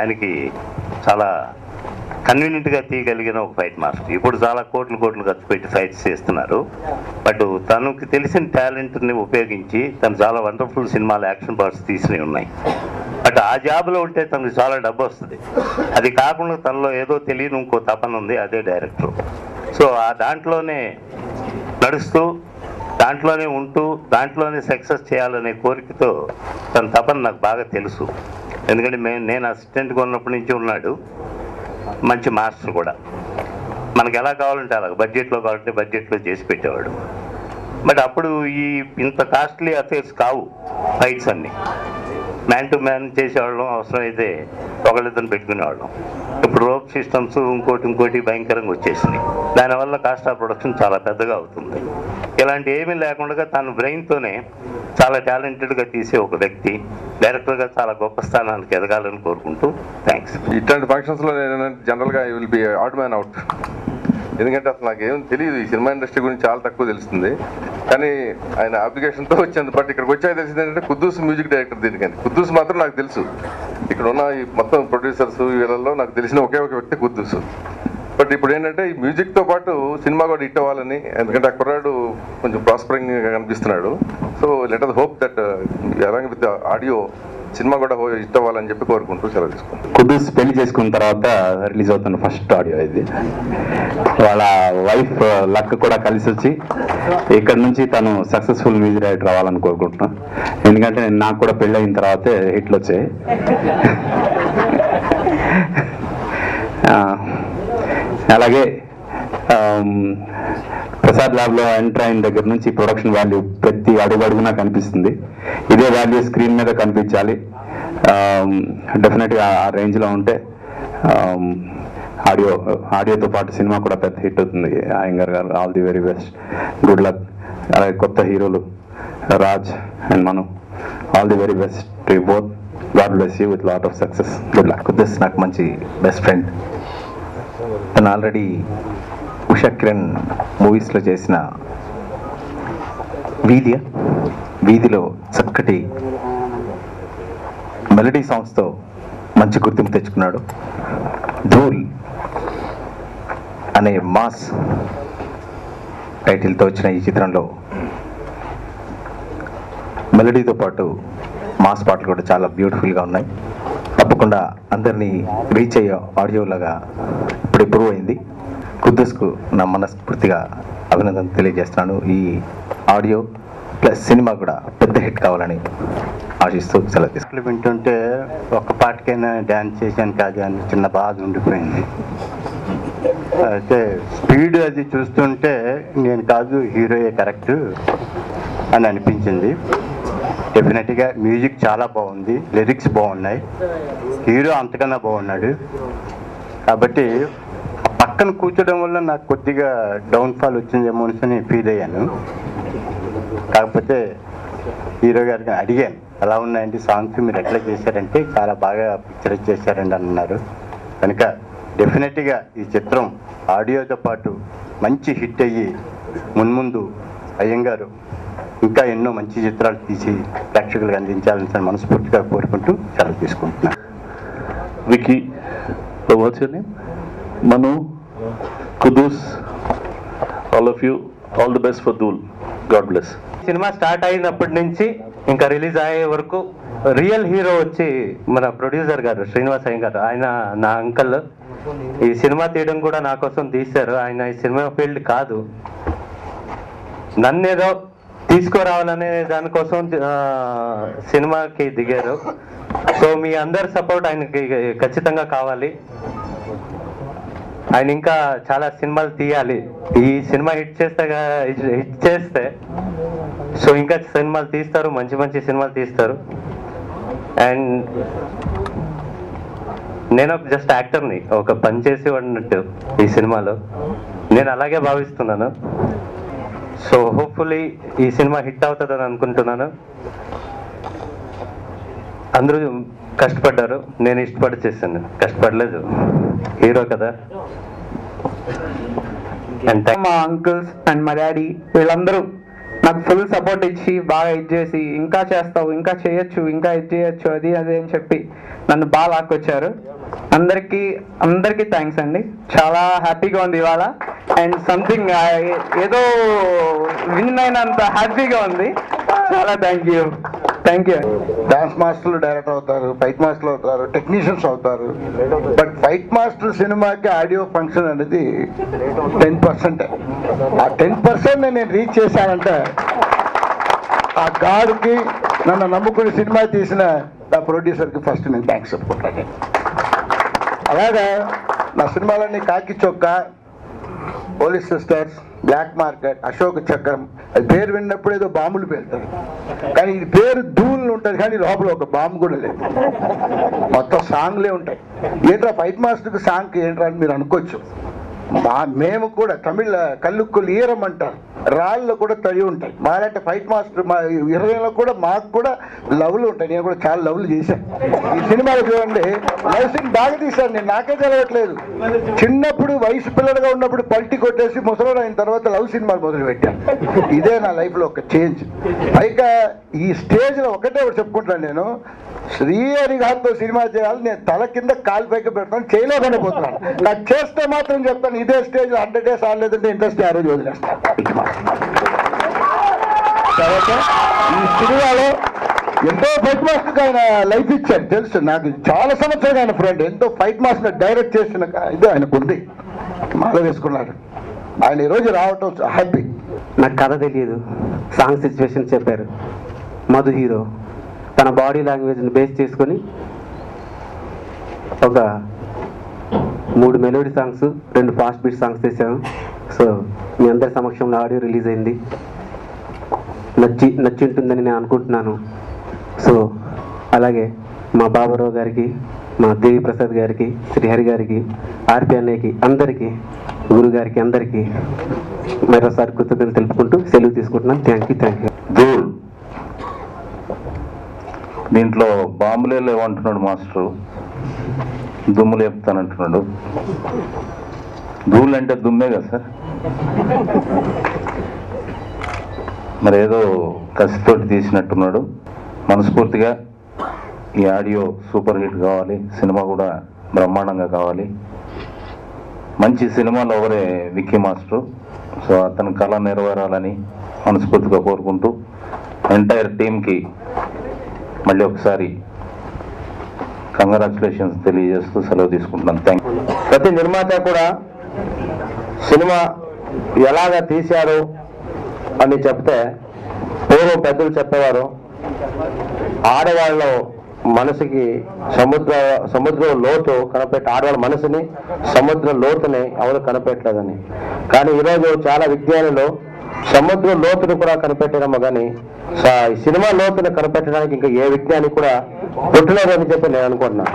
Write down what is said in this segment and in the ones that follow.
ఆయనకి చాలా కన్వీనియంట్గా తీయగలిగిన ఒక ఫైట్ మాస్టర్ ఇప్పుడు చాలా కోట్లు కోట్లు ఖర్చు పెట్టి ఫైట్స్ చేస్తున్నారు బట్ తనకి తెలిసిన టాలెంట్ని ఉపయోగించి తను చాలా వండర్ఫుల్ సినిమాలు యాక్షన్ పార్ట్స్ తీసినవి ఉన్నాయి బట్ ఆ జాబ్లో ఉంటే తనకు చాలా డబ్బు వస్తుంది అది కాకుండా తనలో ఏదో తెలియని ఇంకో తపన ఉంది అదే డైరెక్టర్ సో ఆ దాంట్లోనే నడుస్తూ దాంట్లోనే ఉంటూ దాంట్లోనే సక్సెస్ చేయాలనే కోరికతో తన తపన నాకు బాగా తెలుసు ఎందుకంటే మే నేను అసిస్టెంట్గా ఉన్నప్పటి నుంచి ఉన్నాడు మంచి మాస్టర్ కూడా మనకి ఎలా కావాలంటే అలా బడ్జెట్లో కావాలంటే బడ్జెట్లో చేసి పెట్టేవాడు బట్ అప్పుడు ఈ ఇంత కాస్ట్లీ అఫేర్స్ కావు ఫైట్స్ అన్ని మ్యాన్ టు మ్యాన్ చేసేవాళ్ళం అవసరమైతే ఒకళ్ళిద్దరు పెట్టుకునేవాళ్ళం ఇప్పుడు రోప్ సిస్టమ్స్ ఇంకోటి ఇంకోటి భయంకరంగా వచ్చేసినాయి దానివల్ల కాస్ట్ ఆఫ్ ప్రొడక్షన్ చాలా పెద్దగా అవుతుంది ఇలాంటి ఏమీ లేకుండా తన బ్రెయిన్తోనే చాలా టాలెంటెడ్గా తీసే ఒక వ్యక్తి డైరెక్టర్గా చాలా గొప్ప స్థానానికి ఎదగాలని కోరుకుంటూ థ్యాంక్స్ ఇట్లాంటి ఫంక్షన్స్లో నేను జనరల్గా I will be out man out ఎందుకంటే అసలు నాకు ఏం తెలియదు ఈ సినిమా ఇండస్ట్రీ గురించి చాలా తక్కువ తెలుస్తుంది కానీ ఆయన అప్లికేషన్తో వచ్చింది బట్ ఇక్కడికి వచ్చాక తెలిసింది ఏంటంటే కుద్దూస్ మ్యూజిక్ డైరెక్టర్ దీనికని కుద్దూస్ మాత్రం నాకు తెలుసు ఇక్కడ ఉన్న ఈ మొత్తం ప్రొడ్యూసర్స్ వీళ్ళల్లో నాకు తెలిసిన ఒకే ఒక వ్యక్తి కుద్దూస్ బట్ ఇప్పుడు ఏంటంటే ఈ మ్యూజిక్తో పాటు సినిమా కూడా హిట్ అవ్వాలని ఎందుకంటే ఆ కుర్రాడు కొంచెం ప్రాస్పరింగ్ కనిపిస్తున్నాడు so let us hope that along with audio cinema కూడా హిట్ అవ్వాలని చెప్పి కోరుకుంటూ సెలవు తీసుకుంటాం కుదూస్ పెళ్లి చేసుకున్న తర్వాత రిలీజ్ అవుతున్న ఫస్ట్ ఆడియో ఇది వాళ్ళ వైఫ్ లక్ కూడా కలిసి వచ్చి ఇక్కడ నుంచి తను సక్సెస్ఫుల్ మ్యూజిక్ డైరెక్టర్ అవ్వాలని కోరుకుంటున్నాను ఎందుకంటే నేను నాకు కూడా పెళ్ళి అయిన తర్వాతే హిట్లు వచ్చాయి ఆ, అలాగే ఆమ్, ప్రసాద్ ల్యాబ్ లో ఎంటర్ అయిన దగ్గర నుంచి ప్రొడక్షన్ వాల్యూ ప్రతి అడుగు అడుగునా కనిపిస్తుంది ఇదే వాల్యూ స్క్రీన్ మీద కనిపించాలి డెఫినెట్ గా ఆ రేంజ్ లో ఉంటే ఆడియో ఆడియోతో పాటు సినిమా కూడా పెద్ద హిట్ అవుతుంది అయ్యంగార్ గారు all the very best good luck అలాగే కొత్త హీరోలు Raj and Manu all the very best to both God bless you with lot of success good luck Quddus నాకు మంచి బెస్ట్ ఫ్రెండ్ తను ఆల్రెడీ ఉషా కిరణ్ మూవీస్లో చేసిన వీధి వీధిలో చక్కటి మెలడీ సాంగ్స్తో మంచి గుర్తింపు తెచ్చుకున్నాడు ధూల్ అనే మాస్ టైటిల్తో వచ్చిన ఈ చిత్రంలో మెలడీతో పాటు మాస్ పాటలు కూడా చాలా బ్యూటిఫుల్గా ఉన్నాయి తప్పకుండా అందరినీ రీచ్ అయ్యే ఆడియోలాగా ఇప్పుడు ప్రూవ్ అయింది కుద్దస్కు నా మనస్ఫూర్తిగా అభినందన తెలియజేస్తున్నాను ఈ ఆడియో ప్లస్ సినిమా కూడా పెద్ద హిట్ కావాలని ఆశిస్తూ సెలవు తీసుకుంటాను పాటలు వింటుంటే ఒక్క పాటకైనా డ్యాన్స్ చేశాను కాదు అని చిన్న బాధ ఉండిపోయింది అయితే స్పీడ్ అది చూస్తుంటే నేను కాదు హీరోయే కరెక్ట్ అని అనిపించింది డెఫినెట్గా మ్యూజిక్ చాలా బాగుంది లిరిక్స్ బాగున్నాయి హీరో అంతకన్నా బాగున్నాడు కాబట్టి పక్కన కూర్చోడం వల్ల నాకు కొద్దిగా డౌన్ఫాల్ వచ్చిందేమో అని ఫీల్ అయ్యాను కాకపోతే హీరో గారికి అడిగాను ఎలా ఉన్నాయండి సాంగ్స్ మీరు ఎట్లా చేశారంటే చాలా బాగా పిక్చరైజ్ చేశారండి అన్నారు కనుక డెఫినెట్గా ఈ చిత్రం ఆడియోతో పాటు మంచి హిట్ అయ్యి మున్ముందు అయ్యంగారు ఇంకా ఎన్నో మంచి చిత్రాలు తీసి ప్రేక్షకులకు అందించాలని మనస్ఫూర్తిగా కోరుకుంటూ సెలవు తీసుకుంటున్నాను Vicky, uh, what's your name? Manu, Kudus, all of you, all the best for Dul. God bless. Cinema start అయినప్పటి నుంచి ఇంకా రిలీజ్ అయ్యే వరకు రియల్ హీరో వచ్చి మన ప్రొడ్యూసర్ గారు శ్రీనివాస్ అయ్య గారు ఆయన నా అంకల్ ఈ సినిమా తీయడం కూడా నా కోసం తీశారు ఆయన ఈ సినిమా ఫీల్డ్ కాదు నన్నేదో తీసుకురావాలనే దానికోసం ఆ, సినిమాకి దిగారు సో మీ అందరి సపోర్ట్ ఆయనకి ఖచ్చితంగా కావాలి ఆయన ఇంకా చాలా సినిమాలు తీయాలి ఈ సినిమా హిట్ చేస్తే గా- హిట్ చేస్తే సో ఇంకా సినిమాలు తీస్తారు మంచి మంచి సినిమాలు తీస్తారు అండ్ నేను ఒక జస్ట్ యాక్టర్ని ఒక పని చేసి ఉన్నట్టు ఈ సినిమాలో నేను అలాగే భావిస్తున్నాను సో హోప్ఫుల్లీ ఈ సినిమా హిట్ అవుతుందని అనుకుంటున్నాను అందరూ కష్టపడ్డారు నేను ఇష్టపడి చేశాను కష్టపడలేదు హీరో కదా అండ్ మా అంకుల్స్ అండ్ మా డాడీ వీళ్ళందరూ నాకు ఫుల్ సపోర్ట్ ఇచ్చి బాగా ఇది చేసి ఇంకా చేస్తావు ఇంకా చేయొచ్చు ఇంకా ఇది చేయొచ్చు అది అది అని చెప్పి నన్ను బాగా లాక్కొచ్చారు అందరికీ అందరికీ థ్యాంక్స్ అండి చాలా హ్యాపీగా ఉంది ఇవాళ అండ్ సంథింగ్ ఏదో విన్ అయినంత హ్యాపీగా ఉంది చాలా thank you thank you dance మాస్టర్లు డైరెక్టర్ అవుతారు ఫైట్ మాస్టర్లు అవుతారు టెక్నీషియన్స్ అవుతారు బట్ ఫైట్ మాస్టర్ సినిమాకి ఆడియో ఫంక్షన్ అనేది టెన్ పర్సెంట్ ఆ టెన్ పర్సెంట్ నేను రీచ్ చేశానంటే ఆ గాడ్కి నన్ను నమ్ముకుని సినిమా తీసిన నా ప్రొడ్యూసర్కి ఫస్ట్ నేను థ్యాంక్స్ చెప్పుకుంటాను అలాగే నా సినిమాలన్నీ Kaki Chokka police sisters black market Ashok Chakram అది పేరు విన్నప్పుడు ఏదో బాంబులు పేలుతారు కానీ ఇది పేరు ధూళులు ఉంటుంది కానీ లోపల ఒక బాంబు కూడా లేదు మొత్తం సాంగ్లే ఉంటాయి ఏంట్రా ఫైట్ మాస్టర్కి సాంగ్కి ఏంట్రా అని మీరు అనుకోవచ్చు మా మేము కూడా తమిళ కల్లుక్కులు ఈరం అంటారు రాళ్ళు కూడా తడి ఉంటాయి మాలాంటి ఫైట్ మాస్టర్ మా ఇరవైలో కూడా మాకు కూడా లవ్లు ఉంటాయి నేను కూడా చాలా లవ్లు చేశాను ఈ సినిమాలో చూడండి లవ్ సీన్ బాగా తీశాను నేను నాకే చదవట్లేదు చిన్నప్పుడు వయసు పిల్లలుగా ఉన్నప్పుడు పల్టీ కొట్టేసి ముసలోడు అయిన తర్వాత లవ్ సినిమాలు మొదలు పెట్టాను ఇదే నా లైఫ్లో ఒక చేంజ్ పైగా ఈ స్టేజ్లో ఒకటే ఒకటి చెప్పుకుంటాను నేను శ్రీహరి గారితో సినిమా చేయాలి నేను తల కింద కాలు పైకి పెడతాను చేయలేకుండా పోతున్నాను నాకు చేస్తే మాత్రం చెప్తాను ఇదే స్టేజ్ హండ్రెడ్ డేస్ ఆడలేదంటే ఇంట్రెస్ట్ ఆ రోజు వదిలేస్తాను తర్వాత ఈ సినిమాలో ఎంతో ఫైట్ మాస్టర్ ఆయన లైఫ్ ఇచ్చారు తెలుసు నాకు చాలా సంవత్సరాలు ఆయన ఫ్రెండ్ ఎంతో ఫైట్ మాస్టర్ డైరెక్ట్ చేసిన క- ఇది ఆయనకు ఉంది మాల వేసుకున్నాడు ఆయన ఈరోజు రావటం హ్యాపీ నాకు కథ తెలియదు సాంగ్ సిచ్యువేషన్ చెప్పారు మధు హీరో తన బాడీ లాంగ్వేజ్ని బేస్ చేసుకొని ఒక మూడు మెలోడీ సాంగ్స్ రెండు ఫాస్ట్ బీట్ సాంగ్స్ తీసాము సో మీ అందరి సమక్షంలో ఆడియో రిలీజ్ అయింది నచ్చి నచ్చి ఉంటుందని నేను అనుకుంటున్నాను సో అలాగే మా బాబారావు గారికి మా దేవి ప్రసాద్ గారికి శ్రీహరి గారికి ఆర్పి అన్నయ్యకి అందరికీ గురు గారికి అందరికీ మరోసారి కృతజ్ఞతలు తెలుపుకుంటూ సెలవు తీసుకుంటున్నాను thank you thank you Dhool దీంట్లో బాంబులే లేవంటున్నాడు మాస్టరు దుమ్ములు చెప్తానంటున్నాడు ధూళ్ అంటే దుమ్మే కదా సార్ మరి ఏదో కసితోటి తీసినట్టున్నాడు మనస్ఫూర్తిగా ఈ ఆడియో సూపర్ హిట్ కావాలి సినిమా కూడా బ్రహ్మాండంగా కావాలి మంచి సినిమాలో ఒకరే విక్కీ మాస్టర్ సో అతని కళ నెరవేరాలని మనస్ఫూర్తిగా కోరుకుంటూ ఎంటైర్ టీంకి మళ్ళీ ఒకసారి కంగ్రాచులేషన్స్ తెలియజేస్తూ సెలవు తీసుకుంటున్నాను థ్యాంక్ యూ ప్రతి నిర్మాత కూడా సినిమా ఎలాగ తీశారు అని చెప్తే పూర్వం పెద్దలు చెప్పేవారు ఆడవాళ్ళ మనసుకి సముద్ర సముద్రం లోతు కనిపెట్టి ఆడవాళ్ళ మనసుని సముద్ర లోతుని ఎవరు కనిపెట్టలేదని కానీ ఈరోజు చాలా విజ్ఞానులు సముద్ర లోతుని కూడా కనిపెట్టడము కానీ స- ఈ సినిమా లోతుని కనిపెట్టడానికి ఇంకా ఏ విజ్ఞాని కూడా పుట్టలేదని చెప్పి నేను అనుకుంటున్నాను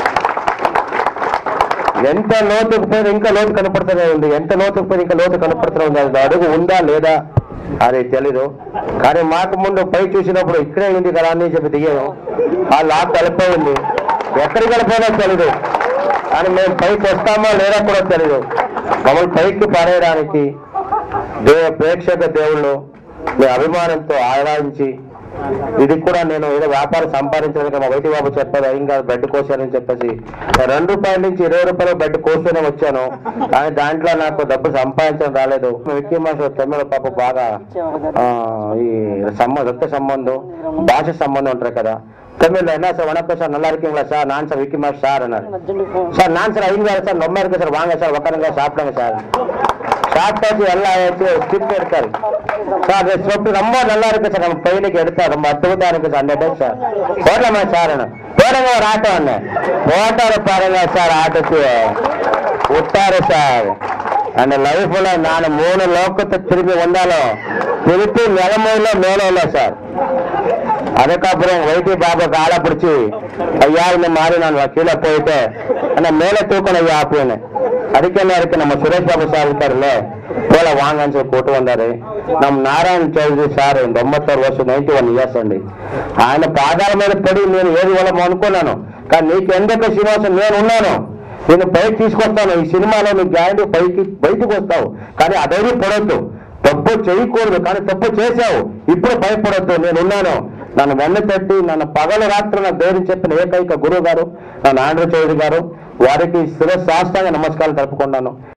ఎంత లోతుకు పోయినా ఇంకా లోతు కనపడుతూనే ఉంది ఎంత లోతుకు పోయినా ఇంకా లోతు కనపడుతూనే ఉంది అది అడుగు ఉందా లేదా అది తెలీదు కానీ మాకు ముందు పై చూసినప్పుడు ఇక్కడే ఉంది కదా అని చెప్పి దిగాము ఆ లాక్ కలిపోయింది ఎక్కడికి వెళ్ళిపోయినా తెలీదు కానీ మేము పైకి వస్తామా లేదా కూడా తెలీదు మమ్మల్ని పైకి పారేయడానికి దే ప్రేక్షక దేవుళ్ళు మీ అభిమానంతో ఆరాధించి ఇది కూడా నేను ఏదో వ్యాపారం సంపాదించడానికి మా వైటి బాబు చెప్పారు ఏం కాదు బెడ్ కోసానని చెప్పేసి రెండు రూపాయల నుంచి ఇరవై రూపాయలు బెడ్ కోస్తూనే వచ్చాను కానీ దాంట్లో నాకు డబ్బు సంపాదించడం రాలేదు విక్కీ మాస్టర్ తమిళ పాప బాగా ఆ, ఈ సంబంధం రక్త సంబంధం భాష సంబంధం ఉంటారు కదా తమిళ్ என்ன சார் வணக்கம் சார் நல்லா இருக்கீங்களா சார் நான் சார் விக்கி மாஸ்டர் சார் அண்ணாரு சார் நான் சார் ஐந்து சார் ரொம்ப இருக்கு சார் வாங்க சார் உட்காருங்க சாப்பிடுங்க சார் சாப்பிட்டாச்சு எல்லாம் ஆயிடுச்சு ஸ்கிரிப்ட் எடுத்தாரு சார் இந்த ஸ்கிரிப்ட் ரொம்ப நல்லா இருக்கு சார் நம்ம பையனுக்கு எடுத்தா ரொம்ப அற்புதமா இருக்கு சார் அந்த டைம் சார் போடலாமா சார் அண்ணா போடுங்க ஒரு ஆட்டோ அண்ணன் போட்டோட பாருங்க சார் ஆட்டோக்கு விட்டாரு சார் அந்த லைஃப்ல நான் மூணு லோக்கத்தை திரும்பி வந்தாலும் திருப்பி நிலமையில மேல இல்ல சார் அதுக்கப்புறம் வைத்திய பாபா காலை பிடிச்சி ஐயா இந்த மாதிரி நான் கீழே போயிட்டு ஆனா மேல தூக்கணும் ஐயா அப்படின்னு அதுக்கு என்ன இருக்கு நம்ம சுரேஷ் பாபு சார் இருக்காருல்ல போல வாங்கன்னு சொல்லி கூட்டு வந்தாரு நம்ம నారాయణ చౌదరి సార్ తొంభత్తోరు వర్షం నైన్టీ వన్ ఇయర్స్ అండి ఆయన పాదాల మీద పడి నేను ఏది వాళ్ళము అనుకున్నాను కానీ నీకు ఎందుకు శ్రీనివాసం నేను ఉన్నాను నేను పైకి తీసుకొస్తాను ఈ సినిమాలో నువ్వు గ్యారంటీ పైకి బయటకు వస్తావు కానీ అదేమీ పడవద్దు తప్పు చేయకూడదు కానీ తప్పు చేశావు ఇప్పుడు భయపడొద్దు నేను ఉన్నాను నన్ను వెన్న తట్టి నన్ను పగలు రాత్రి నాకు ధైర్యం చెప్పిన ఏకైక గురువు గారు నన్ను ఆంధ్ర చౌదరి గారు వారికి శిరస్సాష్టంగా నమస్కారాలు తెలుపుకున్నాను